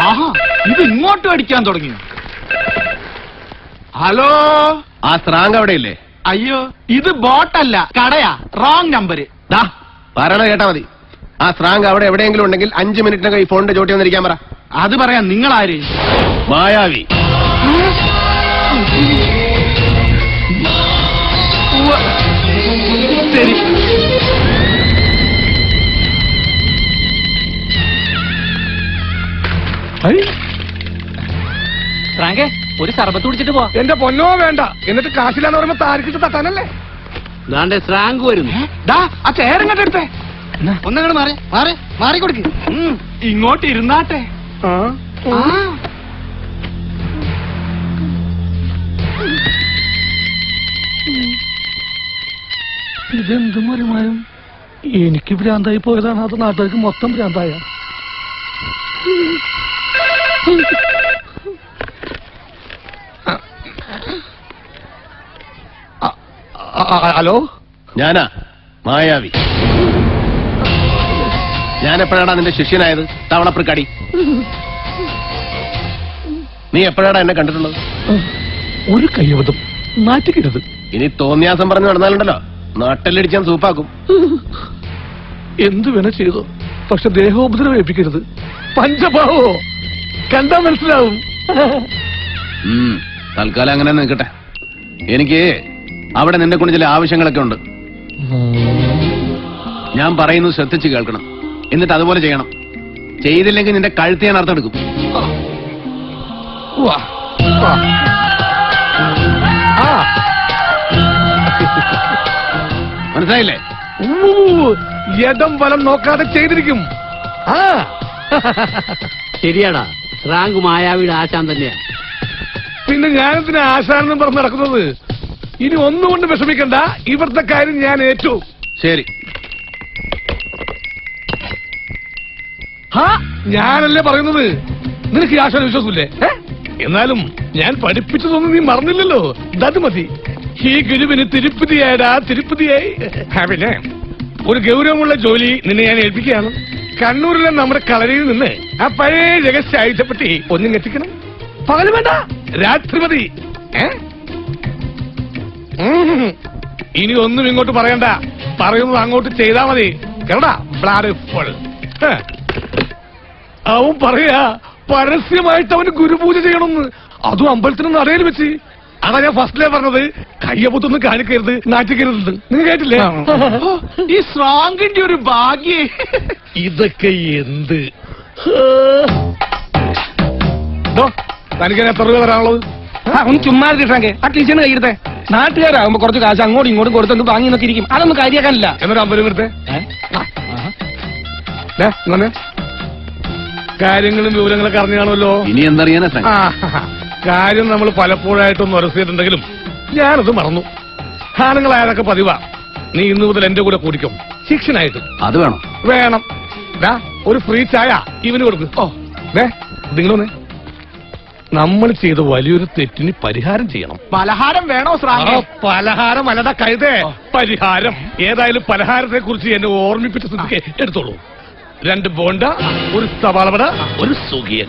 ആഹാ ഇത് ഇങ്ങോട്ടും അടിക്കാൻ തുടങ്ങി ഹലോ ആ സ്രാങ്ക് അവിടെ ഇല്ലേ അയ്യോ ഇത് ബോട്ടല്ല കടയാ റോങ് നമ്പര് ദാ പറയണ കേട്ടാ മതി ആ സ്രാങ്ക് അവിടെ എവിടെയെങ്കിലും ഉണ്ടെങ്കിൽ അഞ്ച് മിനിറ്റിനകം ഈ ഫോണിന്റെ ചോട്ടി വന്നിരിക്കാൻ പറ അത് പറയാം നിങ്ങളാര് മായാവി ഉവ്വ്. ശരി ഫ്രാങ്കേ ഒരു സർബത്ത് കുടിച്ചിട്ട് പോ എന്റെ പൊന്നോ വേണ്ട എന്നിട്ട് കാശിലാന്ന് പറയുമ്പോ താരിക്കിട്ട് തട്ടാനല്ലേ ദാണ്ടെ സ്രാങ്ക് വരുന്നു ഡാ ആ ചേരങ്ങട്ട് എടുത്തേ ഒന്നങ്ങട് മാറി മാറി മാറി കൊടുക്ക് ഉം, ഇങ്ങോട്ട് ഇരുന്നാട്ടെ ആ. ഇതെന്തും വരുമാനം എനിക്ക് ഭ്രാന്തായി പോയതാണ് അത് നാട്ടുകാർക്ക് മൊത്തം ഭ്രാന്തായ ഹലോ ഞാനാ മായാവി ഞാൻ എപ്പോഴാടാ നിന്റെ ശിഷ്യനായത് തവളപ്രക്കാടി നീ എപ്പോഴാടാ എന്നെ കണ്ടിട്ടുള്ളത് ഒരു കയ്യബദ്ധം നാറ്റിക്കരുത് ഇനി തോന്നിയാസം പറഞ്ഞു നടന്നാലുണ്ടല്ലോ നാട്ടിലടിച്ചാൻ സൂപ്പാക്കും എന്തു വേണ ചെയ്തു പക്ഷെ ദേഹോപദ്രവം ഏൽപ്പിക്കരുത് പഞ്ചഭാവോ കണ്ടാ മനസ്സിലാവും ഉം, തൽക്കാലം അങ്ങനെ നിൽക്കട്ടെ എനിക്ക് അവിടെ നിന്നെ കൊണ്ട് ചില ആവശ്യങ്ങളൊക്കെ ഉണ്ട് ഞാൻ പറയുന്നത് ശ്രദ്ധിച്ച് കേൾക്കണം എന്നിട്ട് അതുപോലെ ചെയ്യണം ചെയ്തില്ലെങ്കിൽ നിന്റെ കഴുത്ത് ഞാൻ അർത്ഥമെടുക്കും വാ. വാ. ആ മനസ്സിലായില്ലേ ഊ, യഥം വലം നോക്കാതെ ചെയ്തിരിക്കും ആ ശരിയാടാ സ്രാങ്ക് മായാവിയുടെ ആശാൻ തന്നെയാ പിന്നെ ഞാനെന്തിനാ ആശാനെന്നും പറഞ്ഞ് നടക്കുന്നത് ഇനി ഒന്നുകൊണ്ട് വിഷമിക്കണ്ട ഇവിടുത്തെ കാര്യം ഞാൻ ഏറ്റു ശരി ഹാ ഞാനല്ലേ പറയുന്നത് നിനക്ക് ഈ ആശാന വിശ്വാസമില്ലേ ഏ? എന്നാലും ഞാൻ പഠിപ്പിച്ചതൊന്നും നീ മറന്നില്ലല്ലോ അത് മതി ഈ ഗുരുവിന് തിരുപ്പതിയായടാ തിരുപ്പതിയായി ആ, പിന്നെ ഒരു ഗൗരവമുള്ള ജോലി നിന്നെ ഞാൻ ഏൽപ്പിക്കുകയാണ് കണ്ണൂരിലെ നമ്മുടെ കളരിയിൽ നിന്ന് ആ പഴയ രഹസ്യ ആയുധപ്പെട്ടി ഒന്നും എത്തിക്കണം പകല് വേണ്ട രാത്രി മതി ഏ? ഉം. ഇനി ഒന്നും ഇങ്ങോട്ട് പറയണ്ട പറയുന്നത് അങ്ങോട്ട് ചെയ്താ മതി കേരടാ ബ്ലാഡ് ഫുൾ അവൻ പറയാ പരസ്യമായിട്ട് അവന് ഗുരുപൂജ ചെയ്യണമെന്ന് അതും അമ്പലത്തിന് നടയിൽ വെച്ച് അതാ ഞാൻ ഫസ്റ്റിലേ പറഞ്ഞത് കയ്യപ്പത്തൊന്നും കാണിക്കരുത് നാറ്റിക്കരുത് നിങ്ങൾ കേട്ടില്ലേ ഓ, ഈ സ്ട്രോങ്ങിന്റെ ഒരു ഭാഗ്യേ ഇതൊക്കെ എന്ത് ദോ, തനിക്ക് എത്ര രൂപ തരാനുള്ളത് ഒന്ന് ചുമ്മാ കിട്ടാങ്കെ ആ ടീച്ചറിന് കയ്യെടുത്തേ നാട്ടുകാരാകുമ്പോ കുറച്ച് കാശ് അങ്ങോട്ടും ഇങ്ങോട്ടും കൊടുത്തൊന്ന് വാങ്ങി നോക്കി ഇരിക്കും അതൊന്നും കാര്യാക്കാനില്ല എന്നൊരു അമ്പലം എടുത്തേ ദേ, ഇങ്ങ് വന്നേ. കാര്യങ്ങളും വിവരങ്ങളൊക്കെ അറിഞ്ഞു കാണുമല്ലോ ഇനി എന്തറിയാനാ ശ്രമം ആ, കാര്യം നമ്മൾ പലപ്പോഴായിട്ടൊന്ന് ഉറച്ചിട്ടുണ്ടെങ്കിലും ഞാനത് മറന്നു ആണുങ്ങളായതൊക്കെ പതിവാ നീ ഇന്നു മുതൽ എന്റെ കൂടെ കൂടിക്കും ശിക്ഷനായിട്ട് അത് വേണം വേണം ദാ, ഒരു ഫ്രീ ചായ ഇവന് കൊടുക്ക് ഓ ദേ നിങ്ങളൊന്ന് നമ്മൾ ചെയ്ത വലിയൊരു തെറ്റിന് പരിഹാരം ചെയ്യണം പലഹാരം വേണോ ആ, സ്രാങ്കേ പലഹാരം അല്ലട കഴുതേ പരിഹാരം ഏതായാലും പലഹാരത്തെ കുറിച്ച് എന്നെ ഓർമ്മിപ്പിച്ച സ്ഥിതിക്ക് എടുത്തോളൂ രണ്ട് ബോണ്ട ഒരു സവാളവട ഒരു സുഖിയൻ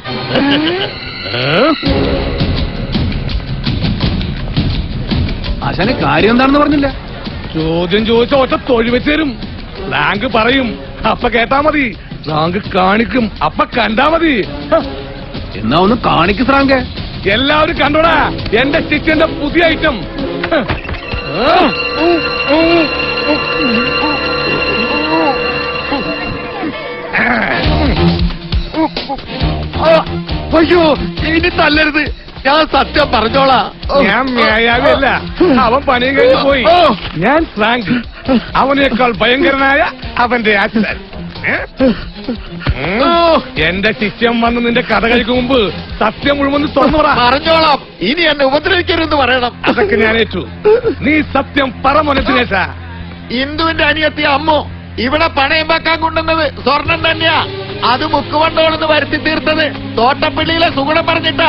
ആശാനെ കാര്യം എന്താണെന്ന് പറഞ്ഞില്ല ചോദ്യം ചോദിച്ച ഒറ്റ തൊഴിൽ വെച്ച് തരും റാങ്ക് പറയും അപ്പ കേട്ടാ മതി റാങ്ക് കാണിക്കും അപ്പ കണ്ടാ മതി ഹ, എന്നാ ഒന്ന് കാണിക്ക് ശ്രാങ്കെ എല്ലാവരും കണ്ടോടാ എന്റെ സ്റ്റിച്ചിന്റെ പുതിയ ഐറ്റം ഹ. അയ്യോ ഇനി തല്ലരുത് ഞാൻ സത്യം പറഞ്ഞോളാ ഞാൻ മ്യായാവല്ല അവൻ പണിയും കഴിഞ്ഞ് പോയി ഞാൻ ഫ്രാങ്ക് അവനേക്കാൾ ഭയങ്കരനായ അവന്റെ അച്ഛൻ ഏ? ഉം. എന്റെ ശിഷ്യം വന്ന് നിന്റെ കഥ കഴിക്കും മുമ്പ് സത്യം മുഴുവൻ തുറന്നു പറ പറഞ്ഞോളാം ഇനി എന്നെ ഉപദ്രവിക്കരുതെന്ന് പറയണം അതൊക്കെ ഞാൻ ഏറ്റു നീ സത്യം പറ മനസ്സിനേശ ഇന്ദുവിന്റെ അനിയത്തി അമ്മു ഇവിടെ പണയം വെക്കാൻ കൊണ്ടുവന്നത് സ്വർണം തന്നെയാ അത് മുക്കുവണ്ടോളെന്ന് വരുത്തി തീർത്തത് തോട്ടപ്പള്ളിയിലെ സുഗുണം പറഞ്ഞിട്ടാ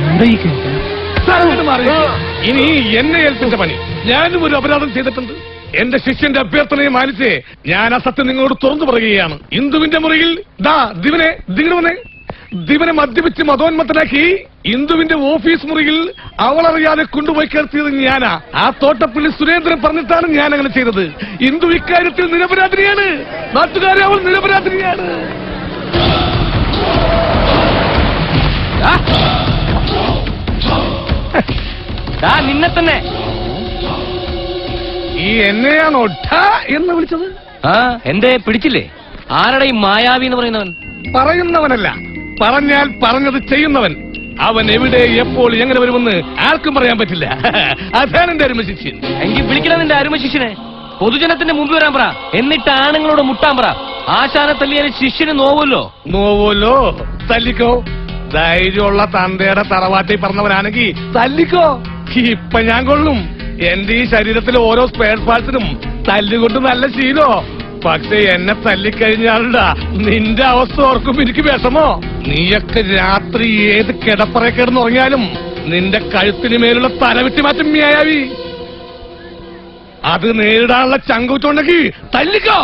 ഇനി എന്നെ ഏൽപ്പിച്ച പണി ഞാനും ഒരു അപരാധം ചെയ്തിട്ടുണ്ട് എന്റെ ശിഷ്യന്റെ അഭ്യർത്ഥനയെ മാനിച്ച് ഞാൻ ആ സത്യം നിങ്ങളോട് തുറന്നു പറയുകയാണ് ഇന്ദുവിന്റെ മുറിയിൽ ദാ ദിവനെ ദിഗണവനെ ദിവനെ മദ്യപിച്ച് മതോന്മത്തനാക്കി ഇന്ദുവിന്റെ ഓഫീസ് മുറിയിൽ അവളറിയാതെ കൊണ്ടുപോയി കിടത്തിയത് ഞാനാ ആ തോട്ടപ്പള്ളി സുരേന്ദ്രൻ പറഞ്ഞിട്ടാണ് ഞാൻ അങ്ങനെ ചെയ്തത് ഇന്ദു ഇക്കാര്യത്തിൽ നിരപരാധിനിയാണ് നാട്ടുകാരെ അവൾ നിരപരാധിനിയാണ് നിന്നെ തന്നെ ഈ എന്നെയാണോ ഠ എന്ന് വിളിച്ചത് ആ എന്തേ പിടിച്ചില്ലേ ആരുടെ ഈ മായാവി എന്ന് പറയുന്നവൻ പറയുന്നവനല്ല പറഞ്ഞാൽ പറഞ്ഞത് ചെയ്യുന്നവൻ അവൻ എവിടെ എപ്പോൾ എങ്ങനെ വരുമെന്ന് ആർക്കും പറയാൻ പറ്റില്ല അതാണ് എന്റെ അരുമ ശിഷ്യൻ എങ്കിൽ വിളിക്കണം നിന്റെ അരുമ ശിഷ്യനെ പൊതുജനത്തിന്റെ മുമ്പ് വരാൻ പറ എന്നിട്ട് ആണുങ്ങളോട് മുട്ടാൻ പറ ആശാനെ തല്ലിയാൽ ശിഷ്യന് നോവുമല്ലോ നോവോലോ തല്ലിക്കോ ധൈര്യമുള്ള തന്തയുടെ തറവാട്ടിൽ പറഞ്ഞവനാണെങ്കിൽ തല്ലിക്കോ ഇപ്പൊ ഞാൻ കൊള്ളും എന്റെ ഈ ശരീരത്തിലെ ഓരോ സ്പെയർ പാർട്സിനും തല്ലുകൊണ്ട് നല്ല ശീലോ പക്ഷെ എന്നെ തല്ലിക്കഴിഞ്ഞാലുണ്ടാ നിന്റെ അവസ്ഥ ഓർക്കുമ്പോ എനിക്ക് വിഷമോ നീയൊക്കെ രാത്രി ഏത് കിടപ്പറ കിടന്നുറങ്ങിയാലും നിന്റെ കഴുത്തിന് മേലുള്ള തലവിട്ടി മാറ്റം മ്യായാവി അത് നേരിടാനുള്ള ചങ്കൂറ്റുണ്ടെങ്കിൽ തല്ലിക്കോ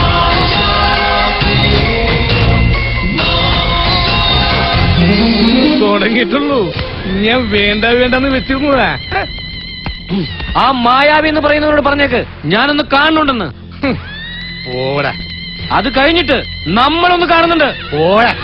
തുടങ്ങിയിട്ടുള്ളൂ ഞാൻ വേണ്ട വേണ്ടെന്ന് വെച്ചിരുന്നതാ ആ മായാവി എന്ന് പറയുന്നവരോട് പറഞ്ഞേക്ക് ഞാനൊന്ന് കാണുന്നുണ്ടെന്ന് ഹും. പോടാ അത് കഴിഞ്ഞിട്ട് നമ്മളൊന്ന് കാണുന്നുണ്ട് പോടാ